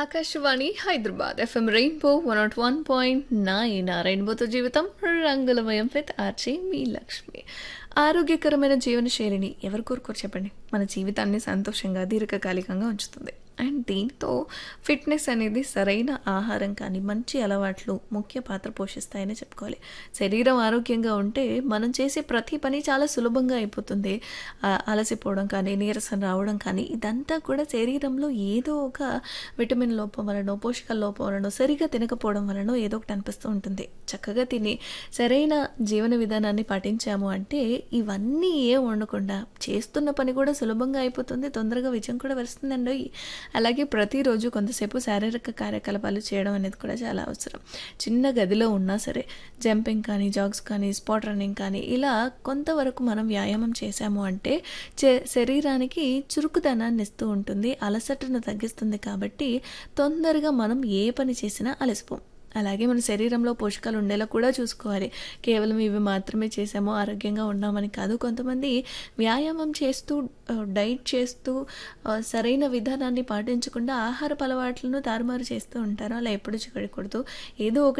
Akashvani Hyderabad FM rainbow one nought one point nine రెయిన్బోతో జీవితం రంగులమయం విత్ ఆర్చి మీ లక్ష్మి ఆరోగ్యకరమైన జీవన శైలిని ఎవరు కోరుకోరు చెప్పండి మన జీవితాన్ని సంతోషంగా దీర్ఘకాలికంగా ఉంచుతుంది అండ్ దీంతో ఫిట్నెస్ అనేది సరైన ఆహారం కానీ మంచి అలవాట్లు ముఖ్య పాత్ర పోషిస్తాయని చెప్పుకోవాలి శరీరం ఆరోగ్యంగా ఉంటే మనం చేసే ప్రతి పని చాలా సులభంగా అయిపోతుంది ఆ, అలసిపోవడం కానీ నీరసం రావడం కానీ ఇదంతా కూడా శరీరంలో ఏదో ఒక విటమిన్ లోపం వలనో పోషకాల లోపం వలనో సరిగా తినకపోవడం వలనో ఏదో ఒకటి అనిపిస్తూ ఉంటుంది చక్కగా తిని సరైన జీవన విధానాన్ని పాటించాము అంటే ఇవన్నీ ఏ ఉండకుండా చేస్తున్న పని కూడా సులభంగా అయిపోతుంది తొందరగా విజయం కూడా వస్తుందండి అలాగే ప్రతిరోజు కొంతసేపు శారీరక కార్యకలాపాలు చేయడం అనేది కూడా చాలా అవసరం చిన్న గదిలో ఉన్నా సరే జంపింగ్ కానీ జాగ్స్ కానీ స్పాట్ రన్నింగ్ కానీ ఇలా కొంతవరకు మనం వ్యాయామం చేశాము అంటే చే- శరీరానికి చురుకుదనాన్ని ఇస్తూ ఉంటుంది అలసటను తగ్గిస్తుంది కాబట్టి తొందరగా మనం ఏ పని చేసినా అలసిపోం అలాగే మన శరీరంలో పోషకాలు ఉండేలా కూడా చూసుకోవాలి కేవలం ఇవి మాత్రమే చేసామో ఆరోగ్యంగా ఉన్నామని కాదు కొంతమంది వ్యాయామం చేస్తూ ఆ, డైట్ చేస్తూ ఆ, సరైన విధానాన్ని పాటించకుండా ఆహారపు అలవాట్లను తారుమారు చేస్తూ ఉంటారు అలా ఎప్పుడు చేయకూడదు ఏదో ఒకటి